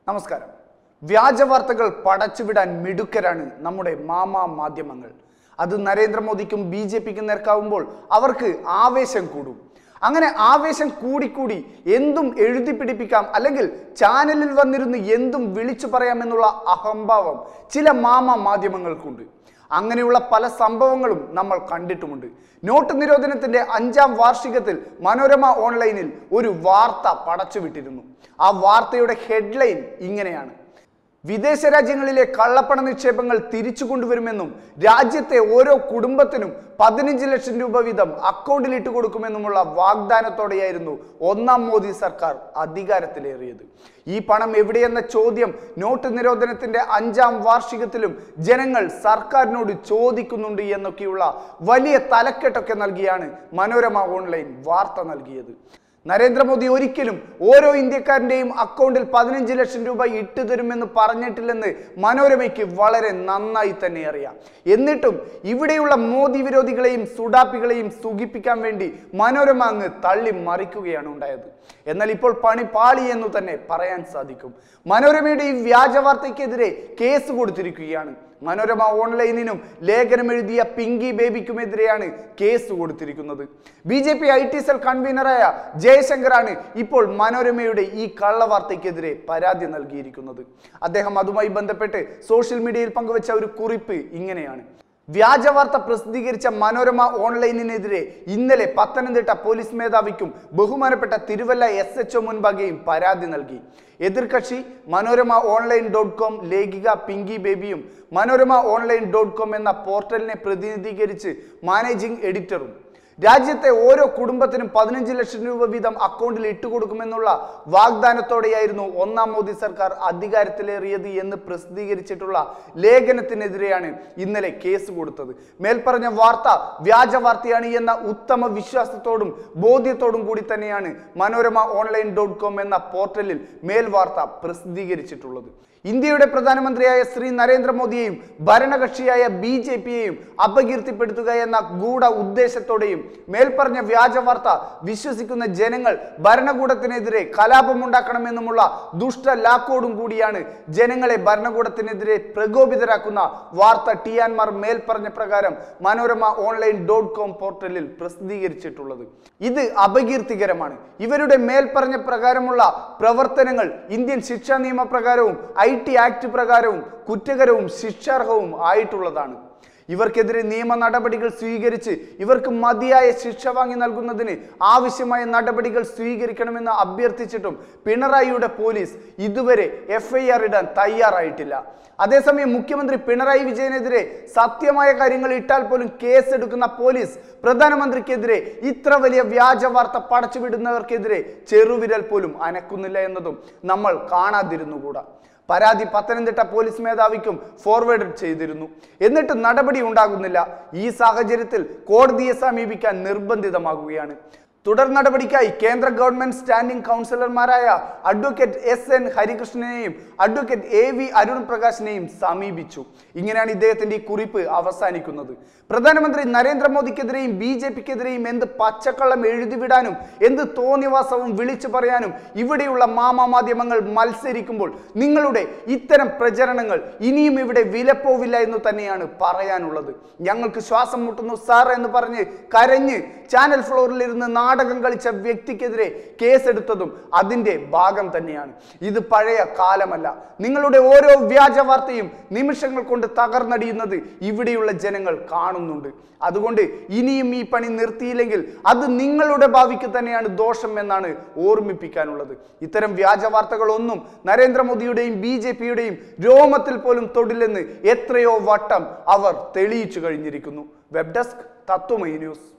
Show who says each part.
Speaker 1: നമസ്കാരം വ്യാജ വാർത്തകൾ പടച്ചുവിടാൻ മിടുക്കരാണ് നമ്മുടെ മാമാ മാധ്യമങ്ങൾ അത് നരേന്ദ്രമോദിക്കും ബി ജെ പിക്കും നേർക്കാവുമ്പോൾ അവർക്ക് ആവേശം കൂടും അങ്ങനെ ആവേശം കൂടിക്കൂടി എന്തും എഴുതി പിടിപ്പിക്കാം അല്ലെങ്കിൽ ചാനലിൽ വന്നിരുന്ന് എന്തും വിളിച്ചു പറയാമെന്നുള്ള അഹംഭാവം ചില മാമാ മാധ്യമങ്ങൾക്കുണ്ട് അങ്ങനെയുള്ള പല സംഭവങ്ങളും നമ്മൾ കണ്ടിട്ടുമുണ്ട് നോട്ട് നിരോധനത്തിന്റെ അഞ്ചാം വാർഷികത്തിൽ മനോരമ ഓൺലൈനിൽ ഒരു വാർത്ത പടച്ചുവിട്ടിരുന്നു ആ വാർത്തയുടെ ഹെഡ്ലൈൻ ഇങ്ങനെയാണ് വിദേശ രാജ്യങ്ങളിലെ കള്ളപ്പണ നിക്ഷേപങ്ങൾ തിരിച്ചു കൊണ്ടുവരുമെന്നും രാജ്യത്തെ ഓരോ കുടുംബത്തിനും പതിനഞ്ച് ലക്ഷം രൂപ വീതം അക്കൗണ്ടിൽ ഇട്ട് കൊടുക്കുമെന്നുമുള്ള വാഗ്ദാനത്തോടെയായിരുന്നു ഒന്നാം മോദി സർക്കാർ അധികാരത്തിലേറിയത് ഈ പണം എവിടെയെന്ന ചോദ്യം നോട്ട് നിരോധനത്തിന്റെ അഞ്ചാം വാർഷികത്തിലും ജനങ്ങൾ സർക്കാരിനോട് ചോദിക്കുന്നുണ്ട് എന്നൊക്കെയുള്ള വലിയ തലക്കെട്ടൊക്കെ നൽകിയാണ് മനോരമ ഓൺലൈൻ വാർത്ത നൽകിയത് നരേന്ദ്രമോദി ഒരിക്കലും ഓരോ ഇന്ത്യക്കാരന്റെയും അക്കൗണ്ടിൽ പതിനഞ്ച് ലക്ഷം രൂപ ഇട്ടു തരുമെന്ന് പറഞ്ഞിട്ടില്ലെന്ന് മനോരമയ്ക്ക് വളരെ നന്നായി തന്നെ അറിയാം എന്നിട്ടും ഇവിടെയുള്ള മോദി വിരോധികളെയും സുഡാപ്പികളെയും സുഖിപ്പിക്കാൻ വേണ്ടി മനോരമ അങ്ങ് തള്ളി മറിക്കുകയാണ് ഉണ്ടായത് എന്നാൽ ഇപ്പോൾ പണി പാളി എന്ന് തന്നെ പറയാൻ സാധിക്കും മനോരമയുടെ ഈ വ്യാജ വാർത്തയ്ക്കെതിരെ കേസ് കൊടുത്തിരിക്കുകയാണ് മനോരമ ഓൺലൈനിനും ലേഖനം എഴുതിയ പിങ്കി ബേബിക്കുമെതിരെയാണ് കേസ് കൊടുത്തിരിക്കുന്നത് B J P I T cell കൺവീനറായ ജയശങ്കറാണ് ഇപ്പോൾ മനോരമയുടെ ഈ കള്ളവാർത്തയ്ക്കെതിരെ പരാതി നൽകിയിരിക്കുന്നത് അദ്ദേഹം അതുമായി ബന്ധപ്പെട്ട് സോഷ്യൽ മീഡിയയിൽ പങ്കുവച്ച ഒരു കുറിപ്പ് ഇങ്ങനെയാണ് വ്യാജ വാർത്ത പ്രസിദ്ധീകരിച്ച മനോരമ ഓൺലൈനിനെതിരെ ഇന്നലെ പത്തനംതിട്ട പോലീസ് മേധാവിക്കും ബഹുമാനപ്പെട്ട തിരുവല്ല എസ് എച്ച് മുൻപാകെയും പരാതി നൽകി എതിർകക്ഷി മനോരമ ഓൺലൈൻ ഡോട്ട് കോം ലേഖിക പിങ്കി ബേബിയും മനോരമ ഓൺലൈൻ ഡോട്ട് കോം എന്ന പോർട്ടലിനെ പ്രതിനിധീകരിച്ച് മാനേജിംഗ് എഡിറ്ററും രാജ്യത്തെ ഓരോ കുടുംബത്തിനും പതിനഞ്ച് ലക്ഷം രൂപ വീതം അക്കൗണ്ടിൽ ഇട്ടുകൊടുക്കുമെന്നുള്ള വാഗ്ദാനത്തോടെയായിരുന്നു ഒന്നാം മോദി സർക്കാർ അധികാരത്തിലേറിയത് എന്ന് പ്രസിദ്ധീകരിച്ചിട്ടുള്ള ലേഖനത്തിനെതിരെയാണ് ഇന്നലെ കേസ് കൊടുത്തത് മേൽപ്പറഞ്ഞ വാർത്ത വ്യാജ വാർത്തയാണ് എന്ന ഉത്തമ വിശ്വാസത്തോടും ബോധ്യത്തോടും കൂടി തന്നെയാണ് മനോരമ ഓൺലൈൻ ഡോട്ട് കോം എന്ന പോർട്ടലിൽ മേൽവാർത്ത പ്രസിദ്ധീകരിച്ചിട്ടുള്ളത് ഇന്ത്യയുടെ പ്രധാനമന്ത്രിയായ ശ്രീ നരേന്ദ്രമോദിയെയും ഭരണകക്ഷിയായ ബി ജെ പിയെയും അപകീർത്തിപ്പെടുത്തുക എന്ന ഗൂഢ ഉദ്ദേശത്തോടെയും മേൽപ്പറഞ്ഞ വ്യാജ വാർത്ത വിശ്വസിക്കുന്ന ജനങ്ങൾ ഭരണകൂടത്തിനെതിരെ കലാപമുണ്ടാക്കണമെന്നുമുള്ള ദുഷ്ട ലാക്കോടും കൂടിയാണ് ജനങ്ങളെ ഭരണകൂടത്തിനെതിരെ പ്രകോപിതരാക്കുന്ന വാർത്ത ടിയാൻമാർ മേൽപ്പറഞ്ഞ പ്രകാരം മനോരമ ഓൺലൈൻ ഡോട്ട് കോം പോർട്ടലിൽ പ്രസിദ്ധീകരിച്ചിട്ടുള്ളത് ഇത് അപകീർത്തികരമാണ് ഇവരുടെ മേൽപ്പറഞ്ഞ പ്രകാരമുള്ള പ്രവർത്തനങ്ങൾ ഇന്ത്യൻ ശിക്ഷാ നിയമപ്രകാരവും ഐ ടി ആക്ട് പ്രകാരവും കുറ്റകരവും ശിക്ഷാർഹവും ആയിട്ടുള്ളതാണ് ഇവർക്കെതിരെ നിയമ നടപടികൾ സ്വീകരിച്ച് ഇവർക്ക് മതിയായ ശിക്ഷ വാങ്ങി നൽകുന്നതിന് ആവശ്യമായ നടപടികൾ സ്വീകരിക്കണമെന്ന് അഭ്യർത്ഥിച്ചിട്ടും പിണറായിയുടെ പോലീസ് ഇതുവരെ എഫ്ഐആർ ഇടാൻ തയ്യാറായിട്ടില്ല അതേസമയം മുഖ്യമന്ത്രി പിണറായി വിജയനെതിരെ സത്യമായ കാര്യങ്ങൾ ഇട്ടാൽ പോലും കേസെടുക്കുന്ന പോലീസ് പ്രധാനമന്ത്രിക്കെതിരെ ഇത്ര വലിയ വ്യാജ വാർത്ത പടച്ചുവിടുന്നവർക്കെതിരെ ചെറുവിരൽ പോലും അനക്കുന്നില്ല എന്നതും നമ്മൾ കാണാതിരുന്നുകൂടാ പരാതി പത്തനംതിട്ട പോലീസ് മേധാവിക്കും ഫോർവേഡ് ചെയ്തിരുന്നു എന്നിട്ട് നടപടി ഉണ്ടാകുന്നില്ല ഈ സാഹചര്യത്തിൽ കോടതിയെ സമീപിക്കാൻ നിർബന്ധിതമാകുകയാണ് തുടർ നടപടിക്കായി കേന്ദ്ര ഗവൺമെന്റ് സ്റ്റാൻഡിംഗ് കൗൺസിലർമാരായ അഡ്വക്കേറ്റ് എസ് എൻ ഹരികൃഷ്ണനെയും അഡ്വക്കേറ്റ് എ വി അരുൺ പ്രകാശിനെയും സമീപിച്ചു ഇങ്ങനെയാണ് ഇദ്ദേഹത്തിന്റെ ഈ കുറിപ്പ് അവസാനിക്കുന്നത് പ്രധാനമന്ത്രി നരേന്ദ്രമോദിക്കെതിരെയും ബി ജെ പിക്കെതിരെയും എന്ത് പച്ചക്കള്ളം എഴുതിവിടാനും എന്ത് തോന്നിവാസവും വിളിച്ചു പറയാനും ഇവിടെയുള്ള മാമാ മാധ്യമങ്ങൾ മത്സരിക്കുമ്പോൾ നിങ്ങളുടെ ഇത്തരം പ്രചരണങ്ങൾ ഇനിയും ഇവിടെ വിലപ്പോവില്ല എന്ന് തന്നെയാണ് പറയാനുള്ളത് ഞങ്ങൾക്ക് ശ്വാസം മുട്ടുന്നു സാർ എന്ന് പറഞ്ഞ് കരഞ്ഞ് ചാനൽ ഫ്ലോറിൽ ഇരുന്ന് നാടകം കളിച്ച വ്യക്തിക്കെതിരെ കേസെടുത്തതും അതിൻ്റെ ഭാഗം തന്നെയാണ് ഇത് പഴയ കാലമല്ല നിങ്ങളുടെ ഓരോ വ്യാജ വാർത്തയും നിമിഷങ്ങൾ കൊണ്ട് തകർന്നടിയുന്നത് ഇവിടെയുള്ള ജനങ്ങൾ കാണുന്നുണ്ട് അതുകൊണ്ട് ഇനിയും ഈ പണി നിർത്തിയില്ലെങ്കിൽ അത് നിങ്ങളുടെ ഭാവിക്ക് തന്നെയാണ് ദോഷം എന്നാണ് ഓർമ്മിപ്പിക്കാനുള്ളത് ഇത്തരം വ്യാജ വാർത്തകളൊന്നും നരേന്ദ്രമോദിയുടെയും ബി ജെ പിയുടെയും രോമത്തിൽ പോലും തൊടില്ലെന്ന് എത്രയോ വട്ടം അവർ തെളിയിച്ചു കഴിഞ്ഞിരിക്കുന്നു വെബ് ഡെസ്ക് തത്വമൈ ന്യൂസ്